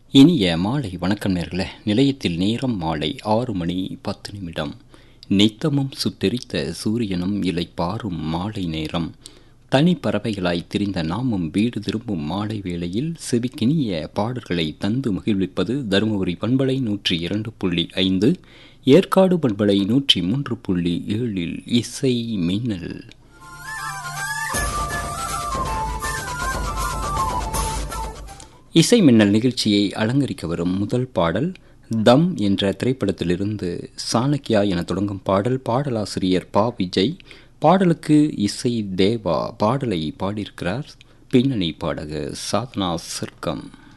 இனிய மாலை வணக்கம் நேர்களே நிலையத்தில் நேரம் மாலை ஆறு மணி பத்து நிமிடம் நித்தமும் சுட்டெரித்த சூரியனும் இலை பாரும் மாலை நேரம் தனி பறவைகளாய் திரிந்த நாமும் வீடு திரும்பும் மாலை வேளையில் செவிக்கினிய பாடல்களை தந்து மகிழ்விப்பது தருமபுரி பண்பலை நூற்றி இரண்டு புள்ளி ஐந்து ஏற்காடு பண்பலை நூற்றி மூன்று புள்ளி ஏழில் இசை மின்னல் இசை மின்னல் நிகழ்ச்சியை அலங்கரிக்க வரும் முதல் பாடல் தம் என்ற திரைப்படத்திலிருந்து சாணக்கியா என தொடங்கும் பாடல் பாடலாசிரியர் பா விஜய் பாடலுக்கு இசை தேவா பாடலை பாடியிருக்கிறார் பின்னணி பாடகர் சாதனா சிற்கம்